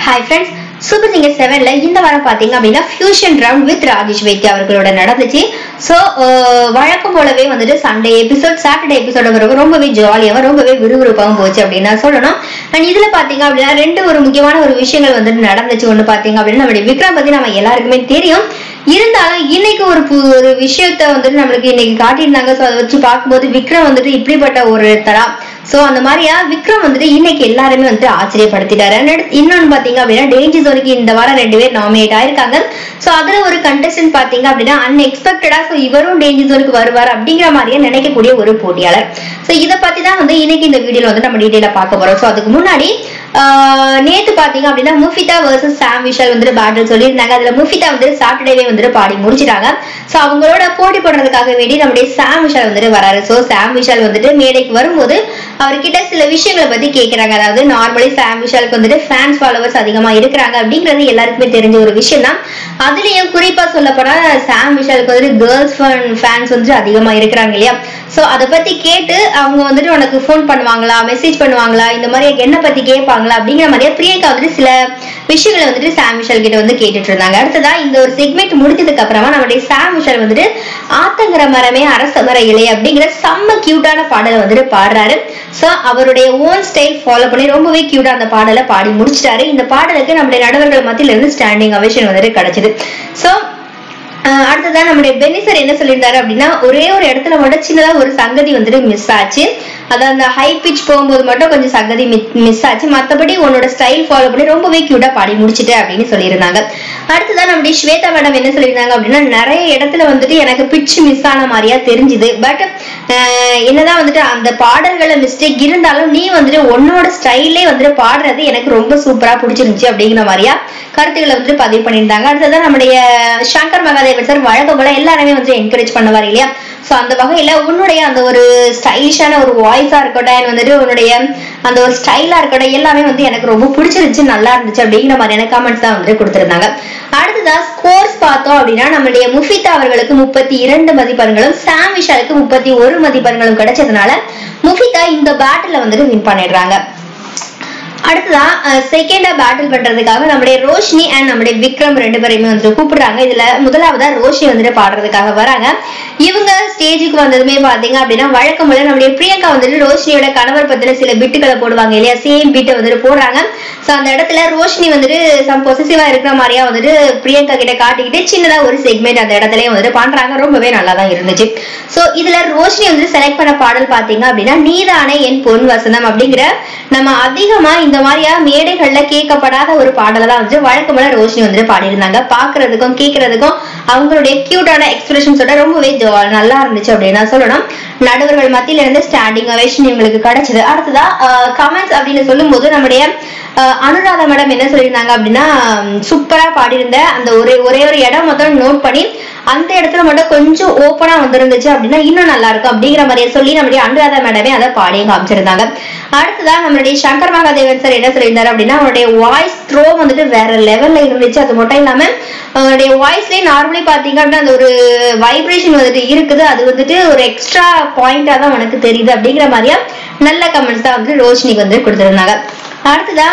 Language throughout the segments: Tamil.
ஹாய் ஃப்ரெண்ட்ஸ் சூப்பர் சிங்கர் செவன்ல இந்த வாரம் பாத்தீங்க அப்படின்னா fusion round with Rajesh Vaidhya அவர்களோட நடந்துச்சு ஸோ வழக்கம் போலவே வந்துட்டு சண்டே எபிசோட் சாட்டர்டே எபிசோட வரும் ரொம்பவே ஜாலியாகவும் ரொம்பவே விறுவிறுப்பாகவும் போச்சு அப்படின்னு நான் சொல்லணும் அண்ட் இதுல பாத்தீங்க அப்படின்னா ரெண்டு ஒரு முக்கியமான ஒரு விஷயங்கள் வந்துட்டு நடந்துச்சு ஒண்ணு பாத்தீங்க அப்படின்னா நம்மளுடைய விக்ரம் பத்தி நம்ம எல்லாருக்குமே தெரியும் இருந்தாலும் இன்னைக்கு ஒரு பு- ஒரு விஷயத்த வந்துட்டு நம்மளுக்கு இன்னைக்கு காட்டியிருந்தாங்க ஸோ அதை வச்சு பார்க்கும்போது விக்ரம் வந்துட்டு இப்படிப்பட்ட ஒரு தரா ஸோ அந்த மாதிரியா விக்ரம் வந்துட்டு இன்னைக்கு எல்லாருமே வந்துட்டு ஆச்சரியப்படுத்திட்டாரு And அடுத்து இன்னொன்னு பாத்தீங்க அப்படின்னா டேஞ்சர் ஜோனுக்கு இந்த வாரம் ரெண்டு பேர் நாமினேட் ஆயிருக்காங்க ஸோ அதுல ஒரு கண்டஸ்டன்ட் பாத்தீங்க அப்படின்னா அன்எக்ஸ்பெக்டடா ஸோ இவரும் டேஞ்சர் ஜோனுக்கு வருவார் அப்படிங்கிற மாதிரியே நினைக்கக்கூடிய ஒரு போட்டியாளர் ஸோ இதை பத்தி தான் வந்து இன்னைக்கு இந்த வீடியோல வந்து நம்ம டீட்டெயிலா பார்க்க போறோம் ஸோ அதுக்கு முன்னாடி ஆஹ் நேத்து பாத்தீங்க அப்படின்னா முஃபிதா வர்சஸ் சாம் விஷால் வந்துட்டு பேட்டில் சொல்லியிருந்தாங்க அதுல முஃபிதா வந்துட்டு சாட்டர்டேவே வந்துட்டு பாடி முடிச்சிட்டாங்க சோ அவங்களோட போட்டி போடுறதுக்காக வேண்டி நம்முடைய சாம் விஷால் வந்துட்டு வராரு சோ சாம் விஷால் வந்துட்டு மேடைக்கு வரும்போது அவர்கிட்ட சில விஷயங்களை பத்தி கேக்குறாங்க அதாவது நார்மலி சாம் விஷாலுக்கு வந்துட்டு ஃபேன்ஸ் ஃபாலோவர்ஸ் அதிகமா இருக்கிறாங்க அப்படிங்கிறது எல்லாருக்குமே தெரிஞ்ச ஒரு விஷயம் தான் அதுலயும் குறிப்பா சொல்ல போனா சாம் விஷாலுக்கு வந்துட்டு கேர்ள்ஸ் ஃபேன்ஸ் வந்துட்டு அதிகமா இருக்கிறாங்க இல்லையா சோ அதை பத்தி கேட்டு அவங்க வந்துட்டு உனக்கு ஃபோன் பண்ணுவாங்களா மெசேஜ் பண்ணுவாங்களா இந்த மாதிரி என்ன பத்தி கேட்பாங்களா அப்படிங்கிற மாதிரியே பிரியங்கா வந்துட்டு சில விஷயங்களை வந்துட்டு சாம் விஷால் கிட்ட வந்து கேட்டுட்டு இருந்தாங்க அடுத்ததா இந்த ஒரு செக்மெண்ட் முடிஞ்சதுக்கு அப்புறமா நம்மளுடைய சாம் விஷால் வந்துட்டு ஆத்தங்கர மரமே அரச மர இலை அப்படிங்கிற செம்ம கியூட்டான பாடலை வந்துட்டு பாடுறாரு சோ அவருடைய ஓன் ஸ்டைல் ஃபாலோ பண்ணி ரொம்பவே கியூட்டா அந்த பாடலை பாடி முடிச்சிட்டாரு இந்த பாடலுக்கு நம்முடைய நடுவர்கள் மத்தியில இருந்து ஸ்டாண்டிங் அவேஷன் வந்துட்டு கிடைச்சது சோ ஆஹ் அடுத்ததா நம்முடைய பென்னி சார் என்ன சொல்லியிருந்தாரு அப்படின்னா ஒரே ஒரு இடத்துல மட்டும் சின்னதா ஒரு சங்கதி வந்துட்டு மிஸ் ஆச்சு அதான் அந்த ஹை பிச் போகும்போது மட்டும் கொஞ்சம் சங்கதி மிஸ் ஆச்சு மத்தபடி உன்னோட ஸ்டைல் ஃபாலோ பண்ணி ரொம்பவே கியூட்டா பாடி முடிச்சிட்டு அப்படின்னு சொல்லியிருந்தாங்க அடுத்ததா நம்முடைய ஸ்வேதா மேடம் என்ன சொல்லியிருந்தாங்க அப்படின்னா நிறைய இடத்துல வந்துட்டு எனக்கு பிச் மிஸ் ஆன மாதிரியா தெரிஞ்சுது பட் என்னதான் வந்துட்டு அந்த பாடல்கள மிஸ்டேக் இருந்தாலும் நீ வந்துட்டு உன்னோட ஸ்டைலே வந்துட்டு பாடுறது எனக்கு ரொம்ப சூப்பரா பிடிச்சிருந்துச்சு அப்படிங்கிற மாதிரியா கருத்துக்களை வந்துட்டு பதிவு பண்ணியிருந்தாங்க அடுத்ததான் நம்முடைய சங்கர் மகாதேவன் சார் வழக்கம் போல எல்லாருமே வந்து என்கரேஜ் பண்ணுவார் இல்லையா சோ அந்த வகையில உன்னுடைய அந்த ஒரு ஸ்டைலிஷான ஒரு வாய்ஸா இருக்கட்டும் and வந்துட்டு உன்னுடைய அந்த ஒரு ஸ்டைலா இருக்கட்டும் எல்லாமே வந்து எனக்கு ரொம்ப பிடிச்சிருந்துச்சு நல்லா இருந்துச்சு அப்படிங்கிற மாதிரியான கமெண்ட்ஸ் தான் வந்துட்டு கொடுத்திருந்தாங்க அடுத்ததா ஸ்கோர்ஸ் பார்த்தோம் அப்படின்னா நம்மளுடைய முஃபிதா அவர்களுக்கு முப்பத்தி இரண்டு மதிப்பெண்களும் சாம் விஷாலுக்கு முப்பத்தி ஒரு மதிப்பெண்களும் கிடைச்சதுனால முஃபிதா இந்த பேட்டில் வந்துட்டு வின் பண்ணிடுறாங்க அடுத்ததா செகண்டா பேட்டில் பண்றதுக்காக நம்முடைய ரோஷினி அண்ட் நம்முடைய விக்ரம் ரெண்டு பேரையுமே வந்துட்டு கூப்பிடுறாங்க இதுல முதலாவதா ரோஷினி வந்துட்டு பாடுறதுக்காக வராங்க இவங்க ஸ்டேஜுக்கு வந்ததுமே பாத்தீங்க அப்படின்னா வழக்கம் போல நம்முடைய பிரியங்கா வந்துட்டு ரோஷினியோட கணவர் பத்தின சில பிட்டுகளை போடுவாங்க இல்லையா சேம் பிட்டை வந்துட்டு போடுறாங்க சோ அந்த இடத்துல ரோஷினி வந்துட்டு சம் பொசிசிவா இருக்கிற மாதிரியா வந்துட்டு பிரியங்கா கிட்ட காட்டிக்கிட்டு சின்னதா ஒரு செக்மெண்ட் அந்த இடத்துலயே வந்துட்டு பண்றாங்க ரொம்பவே நல்லா தான் இருந்துச்சு சோ இதுல ரோஷினி வந்து செலக்ட் பண்ண பாடல் பாத்தீங்க அப்படின்னா நீதானே என் பொன் வசனம் அப்படிங்கிற நம்ம அதிகமா இந்த மாதிரியா மேடைகள்ல கேட்கப்படாத ஒரு பாடலை தான் வந்து வழக்கமான ரோஷினி வந்துட்டு பாடியிருந்தாங்க பாக்குறதுக்கும் கேட்கறதுக்கும் அவங்களுடைய கியூட்டான எக்ஸ்பிரஷன்ஸோட ரொம்பவே ஜா- நல்லா இருந்துச்சு அப்படின்னு நான் சொல்லணும் நடுவர்கள் மத்தியில இருந்து ஸ்டாண்டிங் அவேஷன் இவங்களுக்கு கிடைச்சது அடுத்ததா கமெண்ட்ஸ் அப்படின்னு சொல்லும்போது நம்முடைய அஹ், அனுராதா மேடம் என்ன சொல்லியிருந்தாங்க அப்படின்னா சூப்பரா பாடியிருந்த அந்த ஒரே ஒரே ஒரு இடம் மட்டும் நோட் பண்ணி அந்த இடத்துல மட்டும் கொஞ்சம் ஓப்பனா வந்திருந்துச்சு அப்படின்னா இன்னும் நல்லா இருக்கும் அப்படிங்கிற மாதிரியே சொல்லி நம்மளுடைய அனுராதா மேடமே அதை பாடி காமிச்சிருந்தாங்க அடுத்ததா நம்மளுடைய சங்கர் மகாதேவன் சார் என்ன சொல்லியிருந்தாரு அப்படின்னா அவருடைய வாய்ஸ் த்ரோ வந்துட்டு வேற லெவல்ல இருந்துச்சு அது மட்டும் இல்லாம அவருடைய வாய்ஸ்லயே நார்மலி பாத்தீங்க அப்படின்னா அந்த ஒரு வைப்ரேஷன் வந்துட்டு இருக்குது அது வந்துட்டு ஒரு எக்ஸ்ட்ரா பாயிண்டா தான் உனக்கு தெரியுது அப்படிங்கிற மாதிரியா நல்ல கமெண்ட்ஸ் தான் வந்து ரோஷினிக்கு வந்து கொடுத்திருந்தாங்க அடுத்ததா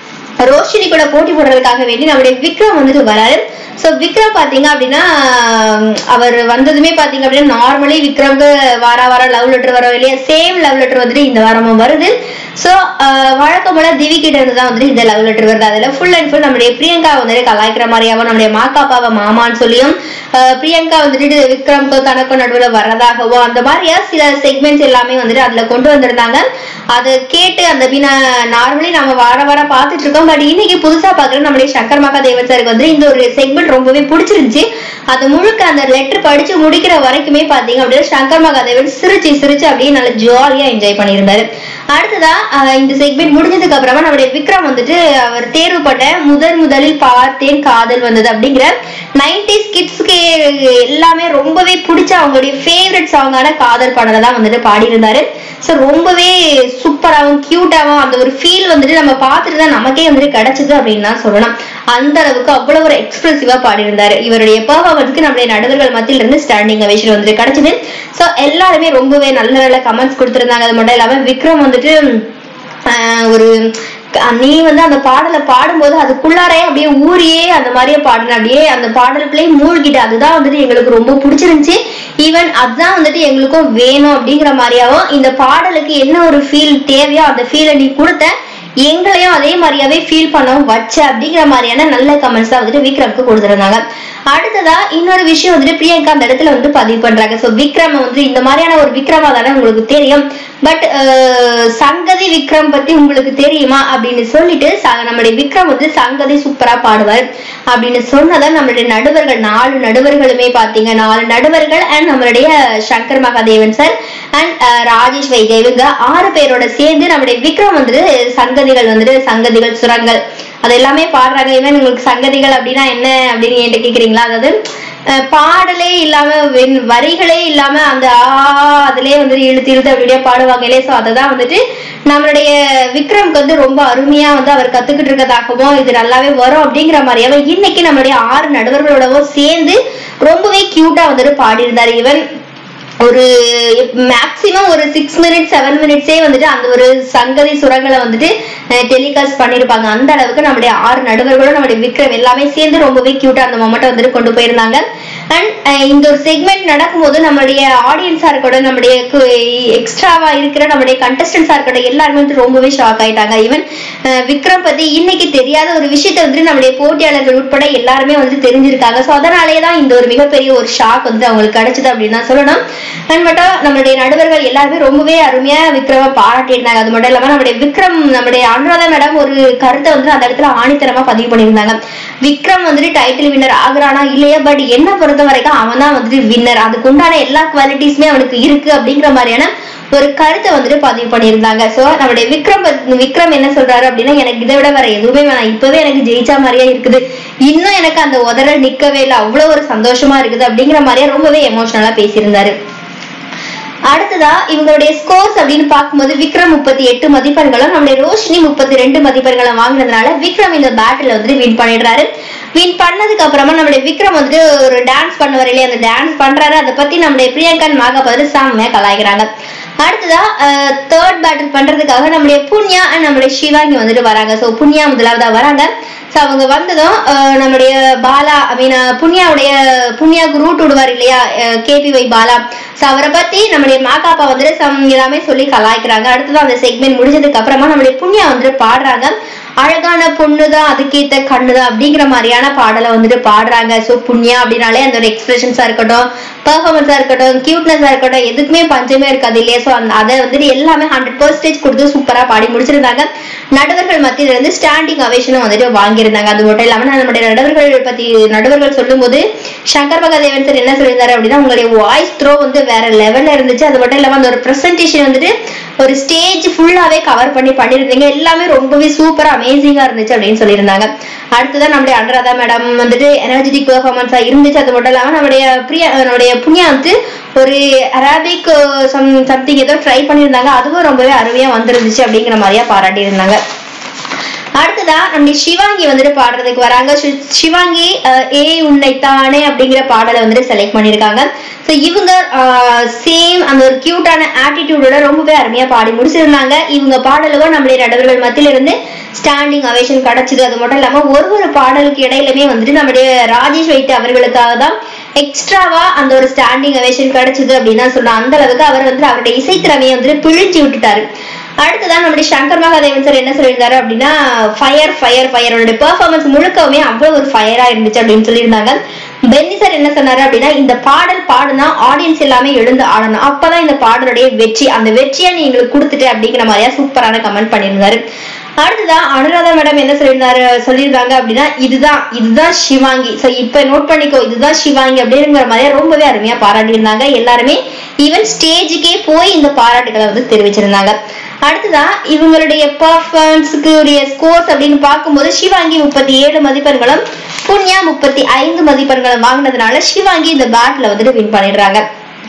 ரோஷினி கூட போட்டி போடுறதுக்காக வேண்டி நம்முடைய விக்ரம் வந்துட்டு வராரு சோ விக்ரம் பாத்தீங்க அப்படின்னா உம், அவர் வந்ததுமே பாத்தீங்க அப்படின்னா நார்மலி விக்ரம்க்கு வார வாரம் லவ் லெட்டர் வரும் இல்லையா சேம் லவ் லெட்டர் வந்துட்டு இந்த வாரமும் வருது சோ வழக்கம் போல திவி கிட்ட இருந்து தான் வந்துட்டு இந்த லவ் லெட்டர் வருது அதுல ஃபுல் அண்ட் ஃபுல் நம்முடைய பிரியங்கா வந்துட்டு கலாய்க்கிற மாதிரியாவும் நம்முடைய மாக்காப்பாவை மாமான்னு சொல்லியும் அஹ், பிரியங்கா வந்துட்டு விக்ரம்க்கும் தனக்கும் நடுவுல வர்றதாகவும் அந்த மாதிரியா சில செக்மெண்ட்ஸ் எல்லாமே வந்துட்டு அதுல கொண்டு வந்திருந்தாங்க அதை கேட்டு அந்த பின்ன நார்மலி நம்ம வார வாரம் பார்த்துட்டு இருக்கோம் பட் இன்னைக்கு புதுசா பாக்குறோம் நம்முடைய சங்கர் மகாதேவன் சாருக்கு வந்து இந்த ஒரு செக்மெண்ட் ரொம்பவே பிடிச்சிருந்துச்சு அது முழுக்க அந்த லெட்டர் படிச்சு முடிக்கிற வரைக்குமே பாத்தீங்க அப்படின்னா சங்கர் மகாதேவன் சிரிச்சு சிரிச்சு அப்படியே நல்லா ஜாலியா என்ஜாய் பண்ணியிருந்தாரு அடுத்ததா அஹ், இந்த செக்மெண்ட் முடிஞ்சதுக்கு அப்புறமா நம்முடைய விக்ரம் வந்துட்டு அவர் தேர்வு பண்ண முதல் முதலில் பார்த்தேன் காதல் வந்தது அப்படிங்கிற நைன்டிஸ் கிட்ஸ்க்கு எல்லாமே ரொம்பவே பிடிச்ச அவங்களுடைய ஃபேவரட் சாங்கான காதல் பாடலை தான் வந்துட்டு பாடியிருந்தாரு ஸோ ரொம்பவே சூப்பராகவும் கியூட்டாகவும் அந்த ஒரு ஃபீல் வந்துட்டு நம்ம பார்த்துட்டு தான் நமக்கே வந்துட்டு கிடைச்சது அப்படின்னு தான் சொல்லலாம் அந்த அளவுக்கு அவ்வளவு ஒரு எக்ஸ்பிரசிவா பாடியிருந்தாரு இவருடைய பெர்ஃபார்மன்ஸ்க்கு நம்மளுடைய நடுவர்கள் மத்தியில இருந்து ஸ்டாண்டிங் அவேஷன் வந்துட்டு கிடைச்சது ஸோ எல்லாருமே ரொம்பவே நல்ல நல்ல கமெண்ட்ஸ் கொடுத்திருந்தாங்க அது மட்டும் இல்லாம விக்ரம் வந்துட்டு ஆஹ் ஒரு நீ வந்து அந்த பாடலை பாடும்போது அதுக்குள்ளாரே அப்படியே ஊரியே அந்த மாதிரியே பாடுன அப்படியே அந்த பாடலுக்குள்ளேயே மூழ்கிட்டு அதுதான் வந்துட்டு எங்களுக்கு ரொம்ப பிடிச்சிருந்துச்சு ஈவன் அதுதான் வந்துட்டு எங்களுக்கும் வேணும் அப்படிங்கிற மாதிரியாவும் இந்த பாடலுக்கு என்ன ஒரு ஃபீல் தேவையோ அந்த ஃபீலை நீ கொடுத்த எங்களையும் அதே மாதிரியாவே ஃபீல் பண்ணவும் வச்ச அப்படிங்கிற மாதிரியான நல்ல கமெண்ட்ஸ் தான் வந்துட்டு விக்ரம்க்கு கொடுத்துருந்தாங்க அடுத்ததா இன்னொரு விஷயம் வந்துட்டு பிரியங்கா அந்த இடத்துல வந்து பதிவு பண்றாங்க சோ விக்ரம் வந்து இந்த மாதிரியான ஒரு விக்ரமா தானே உங்களுக்கு தெரியும் பட் சங்கதி விக்ரம் பத்தி உங்களுக்கு தெரியுமா அப்படின்னு சொல்லிட்டு ச- நம்மளுடைய விக்ரம் வந்து சங்கதி சூப்பரா பாடுவார் அப்படின்னு சொன்னதை நம்மளுடைய நடுவர்கள் நாலு நடுவர்களுமே பாத்தீங்க நாலு நடுவர்கள் அண்ட் நம்மளுடைய சங்கர் மகாதேவன் சார் அண்ட் ராஜேஷ் வைத்திய இவங்க ஆறு பேரோட சேர்ந்து நம்மளுடைய விக்ரம் வந்துட்டு சங்கதிகள் வந்துட்டு சங்கதிகள் சுரங்கள் அது எல்லாமே பாடுறாங்க ஈவன் உங்களுக்கு சங்கதிகள் அப்படின்னா என்ன அப்படின்னு என்கிட்ட கேக்குறீங்களா அதாவது அஹ், பாடலே இல்லாம வெண்- வரிகளே இல்லாம அந்த ஆ அதுலயே வந்துட்டு இழுத்து இழுத்து அப்படியே பாடுவாங்க இல்லையா சோ அததான் வந்துட்டு நம்மளுடைய விக்ரம்க்கு வந்து ரொம்ப அருமையா வந்து அவர் கத்துக்கிட்டு இருக்கதாகவும் இது நல்லாவே வரும் அப்படிங்கிற மாதிரியாவே இன்னைக்கு நம்மளுடைய ஆறு நடுவர்களோடவும் சேர்ந்து ரொம்பவே கியூட்டா வந்துட்டு பாடியிருந்தாரு இவன் ஒரு மேக்சிமம் ஒரு சிக்ஸ் மினிட்ஸ் செவன் மினிட்ஸே வந்துட்டு அந்த ஒரு சங்கதி சுரங்களை வந்துட்டு டெலிகாஸ்ட் பண்ணிருப்பாங்க அந்த அளவுக்கு நம்மளுடைய ஆறு நடுவர்களும் நம்மளுடைய விக்ரம் எல்லாமே சேர்ந்து ரொம்பவே கியூட்டா அந்த மொமெண்ட் வந்துட்டு கொண்டு போயிருந்தாங்க அண்ட் இந்த ஒரு செக்மெண்ட் நடக்கும்போது நம்மளுடைய ஆடியன்ஸா இருக்கட்டும் நம்மளுடைய எக்ஸ்ட்ராவா இருக்கிற நம்மளுடைய கண்டஸ்டன்ஸா இருக்கட்டும் எல்லாருமே வந்து ரொம்பவே ஷாக் ஆயிட்டாங்க ஈவன் விக்ரம் பத்தி இன்னைக்கு தெரியாத ஒரு விஷயத்தை வந்துட்டு நம்மளுடைய போட்டியாளர்கள் உட்பட எல்லாருமே வந்து தெரிஞ்சிருக்காங்க சோ அதனாலேயே தான் இந்த ஒரு மிகப்பெரிய ஒரு ஷாக் வந்து அவங்களுக்கு கிடைச்சது அப்படின்னு தான் சொல்லணும் அண்ட் மட்டும் நம்மளுடைய நடுவர்கள் எல்லாருமே ரொம்பவே அருமையா விக்ரம பாராட்டியிருந்தாங்க அது மட்டும் இல்லாம நம்மளுடைய விக்ரம் நம்மளுடைய அனுராதா மேடம் ஒரு கருத்தை வந்து அந்த இடத்துல ஆணித்தரமா பதிவு பண்ணியிருந்தாங்க விக்ரம் வந்துட்டு டைட்டில் வின்னர் ஆகுறானா இல்லையா பட் என்ன பொறுத்த வரைக்கும் அவன் தான் வந்துட்டு வின்னர் அதுக்கு உண்டான எல்லா குவாலிட்டிஸுமே அவனுக்கு இருக்கு அப்படிங்கிற மாதிரியான ஒரு கருத்தை வந்துட்டு பதிவு பண்ணியிருந்தாங்க சோ நம்மளுடைய விக்ரம் பத்தி- விக்ரம் என்ன சொல்றாரு அப்படின்னா எனக்கு இதை விட வேற எதுவுமே வேணாம் இப்பவே எனக்கு ஜெயிச்சா மாதிரியே இருக்குது இன்னும் எனக்கு அந்த உதறல் நிக்கவே இல்லை அவ்வளவு ஒரு சந்தோஷமா இருக்குது அப்படிங்கிற மாதிரியே ரொம்பவே எமோஷனலா பேசியிருந்தாரு அடுத்ததா இவங்களுடைய ஸ்கோர்ஸ் அப்படின்னு பார்க்கும்போது விக்ரம் முப்பத்தி எட்டு மதிப்பெண்களும் நம்மளுடைய ரோஷினி முப்பத்தி ரெண்டு மதிப்பெண்களும் வாங்கினதுனால விக்ரம் இந்த பேட்டில் வந்துட்டு வின் பண்ணிடுறாரு வின் பண்ணதுக்கு அப்புறமா நம்மளுடைய விக்ரம் வந்துட்டு ஒரு டான்ஸ் பண்ணுவார் இல்லையா அந்த டான்ஸ் பண்றாரு அதை பத்தி நம்மளுடைய பிரியங்கன் மாக பதில் செம்மையா கலாய்க்கிறாங்க அடுத்ததா தேர்ட் பேட்டில் பண்றதுக்காக நம்மளுடைய புண்ணியா அண்ட் நம்மளுடைய சிவாங்கி வந்துட்டு வராங்க சோ புண்ணியா முதலாவதா வராங்க சோ அவங்க வந்ததும் அஹ், நம்மளுடைய பாலா ஐ மீன் புண்ணியாவுடைய புண்ணியாவுக்கு ரூட் விடுவார் இல்லையா கேபி வை பாலா சோ அவரை பத்தி நம்மளுடைய மாகாப்பா வந்துட்டு சம் எல்லாமே சொல்லி கலாய்க்கிறாங்க அடுத்ததான் அந்த செக்மெண்ட் முடிஞ்சதுக்கு அப்புறமா நம்மளுடைய புண்ணியா வந்துட்டு பாடுறாங்க அழகான பொண்ணுதான் அதுக்கேத்த கண்ணுதான் அப்படிங்கிற மாதிரியான பாடலை வந்துட்டு பாடுறாங்க சோ புண்ணியா அப்படின்னாலே அந்த ஒரு எக்ஸ்பிரஷன்ஸா இருக்கட்டும் பெர்ஃபார்மன்ஸா இருக்கட்டும் கியூட்னஸா இருக்கட்டும் எதுக்குமே பஞ்சமே இருக்காது இல்லையா சோ அந்த அதை வந்துட்டு எல்லாமே ஹண்ட்ரட் பர்சன்டேஜ் கொடுத்து சூப்பரா பாடி முடிச்சிருந்தாங்க நடுவர்கள் மத்தியில இருந்து ஸ்டாண்டிங் அவேஷனும் வந்துட்டு வாங்கியிருந்தாங்க அது மட்டும் இல்லாம நம்மளுடைய நடுவர்கள் பத்தி நடுவர்கள் சொல்லும்போது சங்கர் மகாதேவன் சார் என்ன சொல்லியிருந்தாரு அப்படின்னா உங்களுடைய வாய்ஸ் த்ரோ வந்து வேற லெவல்ல இருந்துச்சு அது மட்டும் இல்லாம அந்த ஒரு பிரசன்டேஷன் வந்துட்டு ஒரு ஸ்டேஜ் ஃபுல்லாவே கவர் பண்ணி பண்ணியிருந்தீங்க எல்லாமே ரொம்பவே சூப்பரா அமேசிங்கா இருந்துச்சு அப்படின்னு சொல்லியிருந்தாங்க அடுத்ததான் நம்முடைய அனுராதா மேடம் வந்துட்டு எனர்ஜெட்டிக் பெர்ஃபார்மன்ஸா இருந்துச்சு அது மட்டும் இல்லாம நம்முடைய பிரியா நம்முடைய புண்ணியா வந்து ஒரு அரபிக் சம் சம்திங் ஏதோ ட்ரை பண்ணியிருந்தாங்க அதுவும் ரொம்பவே அருமையா வந்திருந்துச்சு அப்படிங்கிற மாதிரியா பாராட்டி அடுத்ததா நம்முடைய சிவாங்கி வந்துட்டு பாடுறதுக்கு வராங்க ஷி- சிவாங்கி அஹ், ஏ உன்னைத்தானே அப்படிங்கிற பாடலை வந்துட்டு செலக்ட் பண்ணியிருக்காங்க ஸோ இவங்க சேம் அந்த ஒரு கியூட்டான ஆட்டிடியூடோட ரொம்பவே அருமையா பாடி முடிச்சிருந்தாங்க இவங்க பாடலுக்கும் நம்முடைய நடுவர்கள் மத்தியில இருந்து ஸ்டாண்டிங் அவேஷன் கிடைச்சது அது மட்டும் இல்லாம ஒரு ஒரு பாடலுக்கு இடையிலுமே வந்துட்டு நம்முடைய ராஜேஷ் வைத்து அவர்களுக்காக தான் எக்ஸ்ட்ராவா அந்த ஒரு ஸ்டாண்டிங் அவேஷன் கிடைச்சது அப்படின்னு தான் சொல்லலாம் அந்த அளவுக்கு அவர் வந்து அவருடைய இசைத்திறமையை வந்துட்டு பிழிஞ்சு விட்டுட்டாரு அடுத்ததான் நம்முடைய சங்கர் மகாதேவன் சார் என்ன சொல்லியிருந்தாரு அப்படின்னா ஃபயர் ஃபயர் ஃபயர் அவருடைய பெர்ஃபார்மன்ஸ் முழுக்கவுமே அவ்வளவு ஒரு ஃபயரா இருந்துச்சு அப்படின்னு சொல்லியிருந்தாங்க பென்னி சார் என்ன சொன்னாரு அப்படின்னா இந்த பாடல் பாடுனா ஆடியன்ஸ் எல்லாமே எழுந்து ஆடணும் அப்பதான் இந்த பாடலுடைய வெற்றி அந்த வெற்றியை நீ எங்களுக்கு கொடுத்துட்டு அப்படிங்கிற மாதிரியா சூப்பரான கமெண்ட் பண்ணியிருந்தாரு அடுத்ததான் அனுராதா மேடம் என்ன சொல்லியிருந்தாரு சொல்லியிருக்காங்க அப்படின்னா இதுதான் இதுதான் சிவாங்கி சோ இப்ப நோட் பண்ணிக்கோ இதுதான் சிவாங்கி அப்படிங்கிற மாதிரியா ரொம்பவே அருமையா பாராட்டியிருந்தாங்க எல்லாருமே ஈவன் ஸ்டேஜுக்கே போய் இந்த பாராட்டுகளை வந்து தெரிவிச்சிருந்தாங்க அடுத்ததான் இவங்களுடைய பர்ஃபார்மன்ஸுக்கு உரிய ஸ்கோர்ஸ் அப்படின்னு பார்க்கும்போது சிவாங்கி முப்பத்தி ஏழு மதிப்பெண்களும் புண்ணியா முப்பத்தி ஐந்து மதிப்பெண்களும் வாங்கினதுனால சிவாங்கி இந்த பேட்ல வந்துட்டு வின் பண்ணிடுறாங்க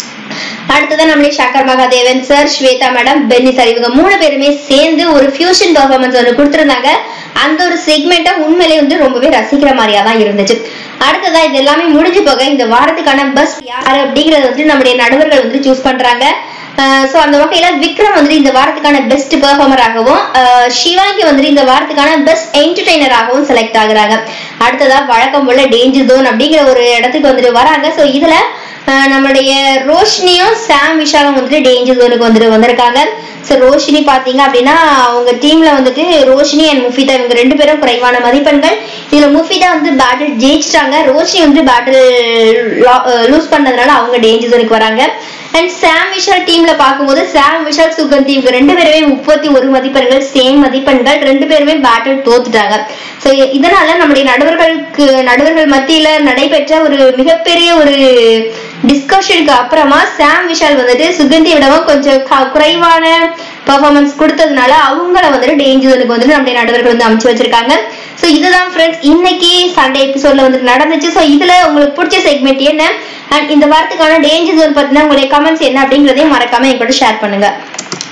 அடுத்ததான் நம்மளுடைய Shankar Mahadevan sir Shweta madam Benny sir இவங்க மூணு பேருமே சேர்ந்து ஒரு ஃபியூஷன் பெர்ஃபார்மன்ஸ் ஒன்று கொடுத்திருந்தாங்க அந்த ஒரு செக்மெண்ட்டை உண்மையிலேயே வந்து ரொம்பவே ரசிக்கிற மாதிரியா தான் இருந்துச்சு அடுத்ததா இது எல்லாமே முடிஞ்சு போக இந்த வாரத்துக்கான பஸ் யாரு அப்படிங்கறது வந்து நம்முடைய நடுவர்கள் வந்து சூஸ் பண்றாங்க ஸோ அந்த வகையில விக்ரம் வந்துட்டு இந்த வாரத்துக்கான பெஸ்ட் பெர்ஃபார்மராகவும் சிவாங்கி வந்துட்டு இந்த வாரத்துக்கான பெஸ்ட் என்டர்டைனராகவும் செலக்ட் ஆகுறாங்க அடுத்ததா வழக்கம் போல டேஞ்சர் ஜோன் அப்படிங்கிற ஒரு இடத்துக்கு வந்துட்டு வராங்க ஸோ இதுல அஹ், நம்மளுடைய ரோஷினியும் சாம் விஷாலும் வந்துட்டு டேஞ்சர் ஜோனுக்கு வந்துட்டு வந்திருக்காங்க ஸோ ரோஷினி பாத்தீங்க அப்படின்னா அவங்க டீம்ல வந்துட்டு ரோஷினி அண்ட் முஃபிதா இவங்க ரெண்டு பேரும் குறைவான மதிப்பெண்கள் இதுல முஃபிதா வந்து பேட்டில் ஜெயிச்சிட்டாங்க ரோஷினி வந்து பேட்டில் லூஸ் பண்ணதுனால அவங்க டேஞ்சர் ஜோனுக்கு வராங்க அண்ட் சாம் விஷால் டீம்ல பார்க்கும்போது சாம் விஷால் சுகந்தி இவங்க ரெண்டு பேருமே முப்பத்தி ஒரு மதிப்பெண்கள் சேம் மதிப்பெண்கள் ரெண்டு பேருமே பேட்டில் தோத்துட்டாங்க ஸோ இதனால நம்முடைய நடுவர்களுக்கு நடுவர்கள் மத்தியில நடைபெற்ற ஒரு மிகப்பெரிய ஒரு டிஸ்கஷனுக்கு அப்புறமா சாம் விஷால் வந்துட்டு சுகந்தி விடவும் கொஞ்சம் க- குறைவான பெர்ஃபார்மன்ஸ் கொடுத்ததுனால அவங்கள வந்துட்டு டேஞ்சருக்கு வந்துட்டு நம்முடைய நடுவர்கள் வந்து அமைச்சு வச்சிருக்காங்க ஸோ இதுதான் ஃப்ரெண்ட்ஸ் இன்னைக்கு சண்டே எபிசோட்ல வந்துட்டு நடந்துச்சு ஸோ இதுல உங்களுக்கு பிடிச்ச செக்மெண்ட் என்ன அண்ட் இந்த வாரத்துக்கான டேஞ்சர் ஜோன் பத்தின உங்களுடைய கமெண்ட்ஸ் என்ன அப்படிங்கறதையும் மறக்காம என் கூட ஷேர் பண்ணுங்க